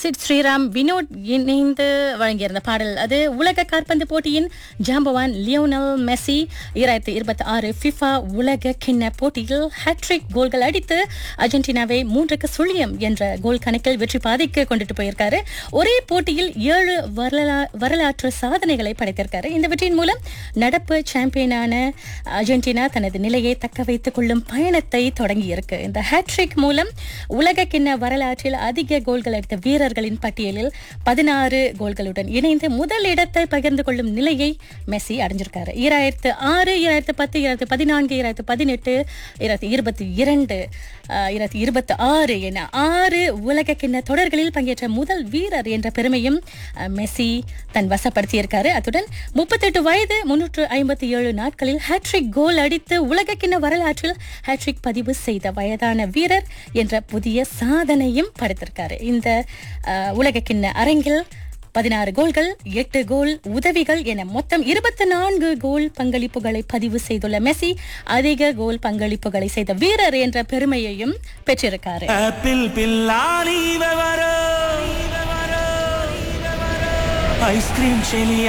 chit Sriram Vinod இணைந்து வழங்கியிருந்த பாடல் அது உலக காற்பந்து போட்டியின் ஜாம்பவான் லியோனல் மெஸ்ஸி இரண்டாயிரத்தி இருபத்தி ஆறு ஃபிஃபா உலக கிண்ண போட்டியில் ஹேட்ரிக் கோல்கள் அடித்து அர்ஜென்டினாவை மூன்றுக்கு சுழியம் என்ற கோல் கணக்கில் வெற்றி பாதைக்கு கொண்டுட்டு போயிருக்காரு ஒரே போட்டியில் ஏழு வரலா- வரலாற்று சாதனைகளை படைத்திருக்காரு இந்த வெற்றியின் மூலம் நடப்பு சாம்பியனான அர்ஜென்டினா தனது நிலையை தக்க வைத்துக் கொள்ளும் பயணத்தை தொடங்கியிருக்கு இந்த ஹேட்ரிக் மூலம் உலக கிண்ண வரலாற்றில் அதிக கோல்கள் அடித்த வீரர்களின் பட்டியலில் பதினாறு கோல்களுடன் இணைந்து முதல் இடத்தை பகிர்ந்து கொள்ளும் நிலையை மெஸ்ஸி அடைஞ்சிருக்காரு ஈராயிரத்து ஆறு ஈராயிரத்து பத்து ஈராயிரத்து பதினான்கு ஈராயிரத்து பதினெட்டு ஈராயிரத்து இருபத்தி இரண்டு ஈராயிரத்து இருபத்தி ஆறு என ஆறு உலக கிண்ண தொடர்களில் பங்கேற்ற முதல் வீரர் என்ற பெருமையும் அஹ், மெஸ்ஸி தன் வசப்படுத்தியிருக்காரு அத்துடன் முப்பத்தெட்டு வயது முன்னூற்று ஐம்பத்தி ஏழு நாட்களில் ஹேட்ரிக் கோல் அடித்து உலக கிண்ண வரலாற்றில் ஹேட்ரிக் பதிவு செய்த வயதான வீரர் என்ற புதிய சாதனையும் படைத்திருக்காரு இந்த அஹ், உலக கிண்ண அரங்கில் பதினாறு கோல்கள் எட்டு கோல் உதவிகள் என மொத்தம் இருபத்தி நான்கு கோல் பங்களிப்புகளை பதிவு செய்துள்ள மெஸ்ஸி அதிக கோல் பங்களிப்புகளை செய்த வீரர் என்ற பெருமையையும் பெற்றிருக்காரு ஆப்பிள் பில்லானி விவரம் ஐஸ்கிரீம் செலியா